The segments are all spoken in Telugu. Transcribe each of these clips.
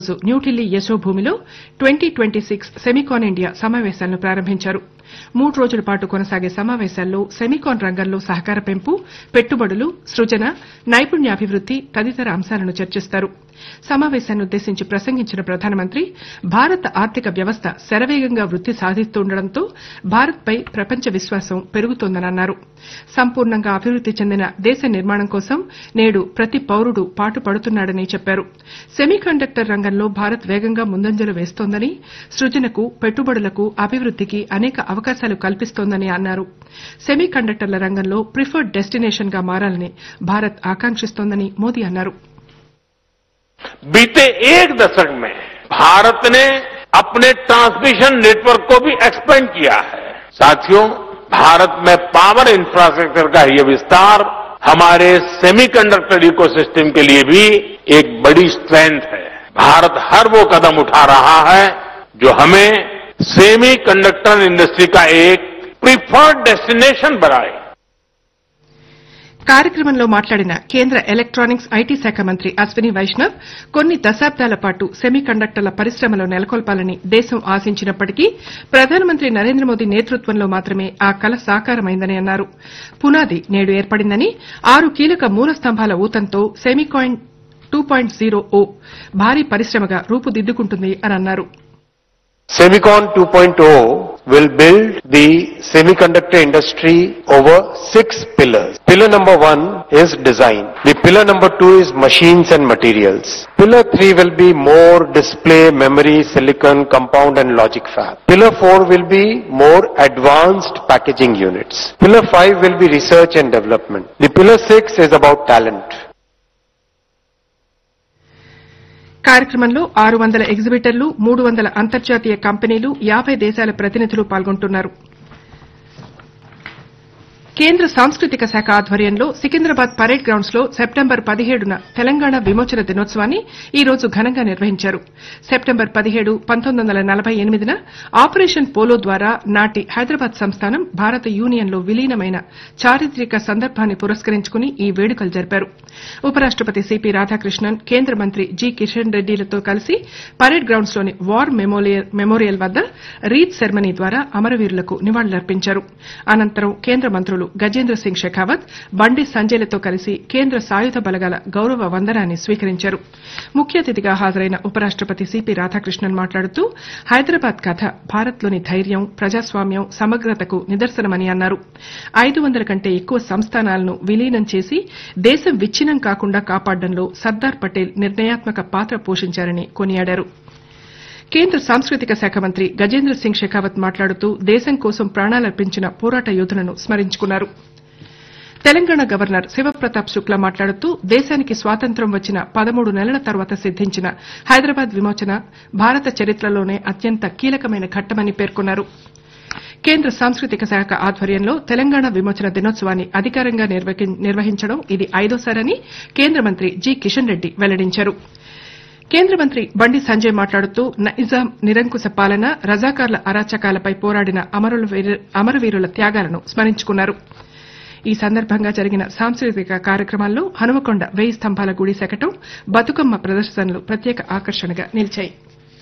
రోజు New Delhi యశోభూమిలో twenty twenty six SEMICON India సమావేశాలను ప్రారంభించారు మూడు రోజుల పాటు కొనసాగే సమావేశాల్లో సెమికాన్ రంగంలో సహకార పెంపు పెట్టుబడులు సృజన నైపుణ్యాభివృద్ది తదితర అంశాలను చర్చిస్తారు సమావేశాన్నుద్దేశించి ప్రసంగించిన ప్రధానమంత్రి భారత ఆర్థిక వ్యవస్థ శరవేగంగా వృద్ది సాధిస్తుండటంతో భారత్పై ప్రపంచ విశ్వాసం పెరుగుతోందని అన్నారు సంపూర్ణంగా అభివృద్ది చెందిన దేశ నిర్మాణం కోసం నేడు ప్రతి పౌరుడు పాటుపడుతున్నాడని చెప్పారు సెమీకండక్టర్ రంగంలో భారత్ వేగంగా ముందంజలు వేస్తోందని సృజనకు పెట్టుబడులకు అభివృద్దికి అనేక అవకాశాలు కల్పిస్తోందని అన్నారు సెమీకండక్టర్ల రంగంలో ప్రిఫర్డ్ డెస్టినేషన్ గా మారాలని భారత్ ఆకాంక్షిస్తోందని మోదీ అన్నారు बीते एक दशक में भारत ने अपने ट्रांसमिशन नेटवर्क को भी एक्सपेंड किया है साथियों भारत में पावर इंफ्रास्ट्रक्चर का ये विस्तार हमारे सेमीकंडक्टर इकोसिस्टम के लिए भी एक बड़ी स्ट्रेंथ है भारत हर वो कदम उठा रहा है जो हमें सेमी कंडक्टर इंडस्ट्री का एक प्रिफर्ड डेस्टिनेशन बनाए కార్యక్రమంలో మాట్లాడిన కేంద్ర ఎలక్టానిక్స్ ఐటీ శాఖ మంత్రి అశ్విని వైష్ణవ్ కొన్ని దశాబ్దాల పాటు సెమీకండక్టర్ల పరిశ్రమలు నెలకొల్పాలని దేశం ఆశించినప్పటికీ ప్రధానమంత్రి నరేంద్ర మోదీ నేతృత్వంలో మాత్రమే ఆ కల సాకారమైందని అన్నారు పునాది నేడు ఏర్పడిందని ఆరు కీలక మూల స్తంభాల ఊతంతో సెమీకాన్ టూ పాయింట్ జీరో ఓ భారీ పరిశ్రమగా రూపుదిద్దుకుంటుంది అని అన్నారు Semicon 2.0 will build the semiconductor industry over six pillars. Pillar number one is design. The pillar number two is machines and materials. Pillar three will be more display, memory, silicon, compound and logic fab. Pillar four will be more advanced packaging units. Pillar five will be research and development. The pillar six is about talent. కార్యక్రమంలో ఆరు వందల ఎగ్జిబిటర్లు మూడు వందల అంతర్జాతీయ కంపెనీలు యాబై దేశాల ప్రతినిధులు పాల్గొంటున్నారు కేంద్ర సాంస్కృతిక శాఖ ఆధ్వర్యంలో సికింద్రాబాద్ పరేడ్ గ్రౌండ్స్ లో సెప్టెంబర్ పదిహేడున తెలంగాణ విమోచన దినోత్సవాన్ని ఈ రోజు ఘనంగా నిర్వహించారు సెప్టెంబర్ పదిహేడు పంతొమ్మిది వందల నలభై ఎనిమిదిన ఆపరేషన్ పోలో ద్వారా నాటి హైదరాబాద్ సంస్థానం భారత యూనియన్లో విలీనమైన చారిత్రక సందర్భాన్ని పురస్కరించుకుని ఈ వేడుకలు జరిపారు ఉపరాష్టపతి సిపి రాధాకృష్ణన్ కేంద్ర మంత్రి జి కిషన్ రెడ్డిలతో కలిసి పరేడ్ గ్రౌండ్స్ లోని వార్ మెమోరియల్ వద్ద రీత్ సెరమనీ ద్వారా అమరవీరులకు నివాళులర్పించారు అనంతరం కేంద్ర మంత్రులు గజేంద్ర సింగ్ షెకావత్ బండి సంజయ్లతో కలిసి కేంద్ర సాయుధ బలగాల గౌరవ వందనాన్ని స్వీకరించారు ముఖ్య అతిథిగా హాజరైన ఉపరాష్టపతి సిపి రాధాకృష్ణన్ మాట్లాడుతూ హైదరాబాద్ కథ భారత్లోని ధైర్యం ప్రజాస్వామ్యం సమగ్రతకు నిదర్శనమని అన్నారు ఐదు వందల కంటే ఎక్కువ సంస్థానాలను విలీనం చేసి దేశం విచ్ఛిన్నం కాకుండా కాపాడడంలో సర్దార్ పటేల్ నిర్ణయాత్మక పాత్ర పోషించారని కొనియాడారు కేంద్ర సాంస్కృతిక శాఖ మంత్రి గజేంద్ర సింగ్ షెకావత్ మాట్లాడుతూ దేశం కోసం ప్రాణాలర్పించిన పోరాట యోధులను స్మరించుకున్నారు తెలంగాణ గవర్నర్ శివప్రతాప్ శుక్లా మాట్లాడుతూ దేశానికి స్వాతంత్ర్యం వచ్చిన పదమూడు నెలల తర్వాత సిద్దించిన హైదరాబాద్ విమోచన భారత చరిత్రలోనే అత్యంత కీలకమైన ఘట్టమని పేర్కొన్నారు కేంద్ర సాంస్కృతిక శాఖ ఆధ్వర్యంలో తెలంగాణ విమోచన దినోత్సవాన్ని అధికారంగా నిర్వహించడం ఇది ఐదోసారని కేంద్ర మంత్రి జి కిషన్ రెడ్డి వెల్లడించారు కేంద్ర మంత్రి బండి సంజయ్ మాట్లాడుతూ నైజాం నిరంకుశ పాలన రజాకార్ల అరాచకాలపై పోరాడిన అమరవీరుల త్యాగాలను స్మరించుకున్నారు ఈ సందర్భంగా జరిగిన సాంస్కృతిక కార్యక్రమాల్లో హనుమకొండ వేయి స్తంభాల గుడి శకటం బతుకమ్మ ప్రదర్శనలు ప్రత్యేక ఆకర్షణగా నిలిచాయి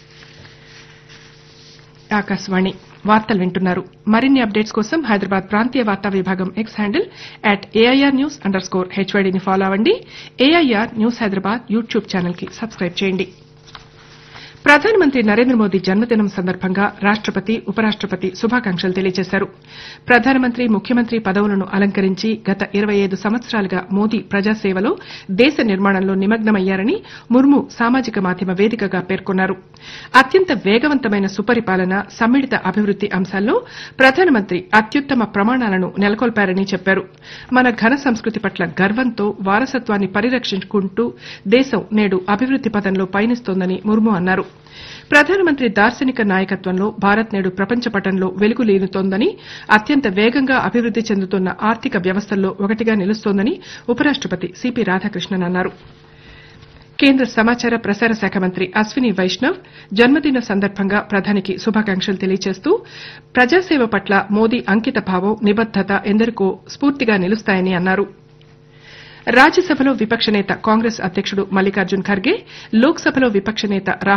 ఆకాశవాణి వార్తలు వింటున్నారు మరిన్ని అప్డేట్స్ కోసం హైదరాబాద్ ప్రాంతీయ వార్తా విభాగం X handle at AIR news underscore హెచ్వైడీని ఫాలో అవ్వండి AIR news Hyderabad YouTube channel కి సబ్స్క్రైబ్ చేయండి ప్రధానమంత్రి నరేంద్ర మోదీ జన్మదినం సందర్భంగా రాష్టపతి ఉపరాష్టపతి శుభాకాంక్షలు తెలియజేశారు ప్రధానమంత్రి ముఖ్యమంత్రి పదవులను అలంకరించి గత ఇరవై ఐదు సంవత్సరాలుగా మోదీ ప్రజాసేవలో దేశ నిర్మాణంలో నిమగ్నమయ్యారని ముర్ము సామాజిక మాధ్యమ వేదికగా పేర్కొన్నారు అత్యంత వేగవంతమైన సుపరిపాలన సమ్మిళిత అభివృద్ది అంశాల్లో ప్రధానమంత్రి అత్యుత్తమ ప్రమాణాలను నెలకొల్పారని చెప్పారు మన ఘన సంస్కృతి పట్ల గర్వంతో వారసత్వాన్ని పరిరక్షించుకుంటూ దేశం నేడు అభివృద్ది పథంలో పయనిస్తోందని ముర్ము అన్నారు ప్రధానమంత్రి దార్శనిక నాయకత్వంలో భారత్ నేడు ప్రపంచ పటంలో వెలుగులీనుతోందని అత్యంత వేగంగా అభివృద్ది చెందుతున్న ఆర్థిక వ్యవస్థల్లో ఒకటిగా నిలుస్తోందని ఉపరాష్టపతి సిపి రాధాకృష్ణన్ అన్నారు కేంద్ర సమాచార ప్రసార శాఖ మంత్రి అశ్విని వైష్ణవ్ జన్మదిన సందర్భంగా ప్రధానికి శుభాకాంక్షలు తెలియజేస్తూ ప్రజాసేవ పట్ల మోదీ అంకిత భావం నిబద్దత ఎందరికో స్ఫూర్తిగా నిలుస్తాయని అన్నారు రాజ్యసభలో విపక్ష నేత కాంగ్రెస్ అధ్యకుడు మల్లికార్జున్ ఖర్గే లోక్సభలో విపక్ష నేత